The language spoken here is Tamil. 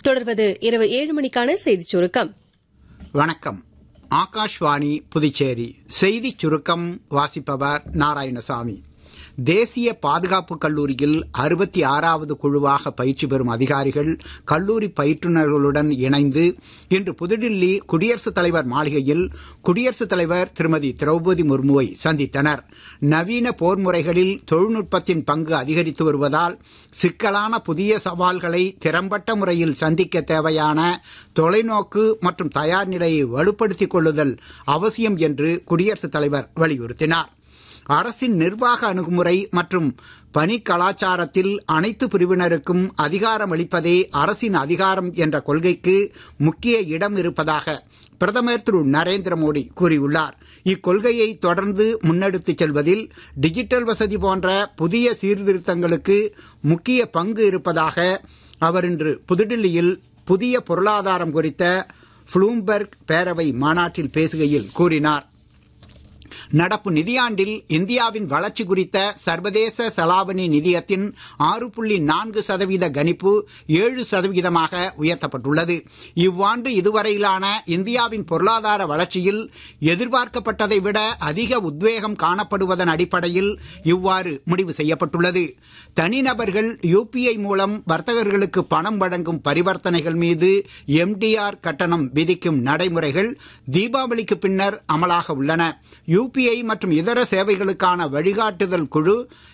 தொடர்வது இரவு ஏழு மணிக்கான செய்திச் சுருக்கம் வணக்கம் ஆகாஷ்வாணி புதுச்சேரி செய்திச் சுருக்கம் வாசிப்பவர் நாராயணசாமி தேசிய பாதுகாப்பு கல்லூரியில் அறுபத்தி ஆறாவது குழுவாக பயிற்சி பெறும் அதிகாரிகள் கல்லூரி பயிற்றுநர்களுடன் இணைந்து இன்று புதுடில்லி குடியரசுத் தலைவர் மாளிகையில் குடியரசுத் தலைவர் திருமதி திரௌபதி முர்முவை சந்தித்தனர் நவீன போர் முறைகளில் தொழில்நுட்பத்தின் பங்கு அதிகரித்து வருவதால் சிக்கலான புதிய சவால்களை திறம்பட்ட முறையில் சந்திக்க தேவையான தொலைநோக்கு மற்றும் தயார் நிலையை வலுப்படுத்திக் கொள்ளுதல் அவசியம் என்று குடியரசுத் தலைவர் வலியுறுத்தினார் அரசின் நிர்வாக அணுகுமுறை மற்றும் பணி கலாச்சாரத்தில் அனைத்து பிரிவினருக்கும் அதிகாரம் அளிப்பதே அரசின் அதிகாரம் என்ற கொள்கைக்கு முக்கிய இடம் இருப்பதாக பிரதமர் திரு நரேந்திர மோடி கூறியுள்ளார் இக்கொள்கையை தொடர்ந்து முன்னெடுத்துச் செல்வதில் டிஜிட்டல் வசதி போன்ற புதிய சீர்திருத்தங்களுக்கு முக்கிய பங்கு இருப்பதாக அவர் இன்று புதுடில்லியில் புதிய பொருளாதாரம் குறித்த புளூம்பெர்க் பேரவை மாநாட்டில் பேசுகையில் கூறினார் நடப்பு நிதியாண்டில் இந்தியாவின் வளர்ச்சி குறித்த சர்வதேச செலாவணி நிதியத்தின் ஆறு புள்ளி நான்கு சதவீத கணிப்பு ஏழு சதவீதமாக உயர்த்தப்பட்டுள்ளது இவ்வாண்டு இதுவரையிலான இந்தியாவின் பொருளாதார வளர்ச்சியில் எதிர்பார்க்கப்பட்டதை விட அதிக உத்வேகம் காணப்படுவதன் அடிப்படையில் இவ்வாறு முடிவு செய்யப்பட்டுள்ளது தனிநபர்கள் யுபிஐ மூலம் வர்த்தகர்களுக்கு பணம் வழங்கும் பரிவர்த்தனைகள் மீது எம்டிஆர் கட்டணம் விதிக்கும் நடைமுறைகள் தீபாவளிக்கு பின்னர் அமலாக உள்ளன யுபிஐ மற்றும் இதர சேவைகளுக்கான வழிகாட்டுதல் குழு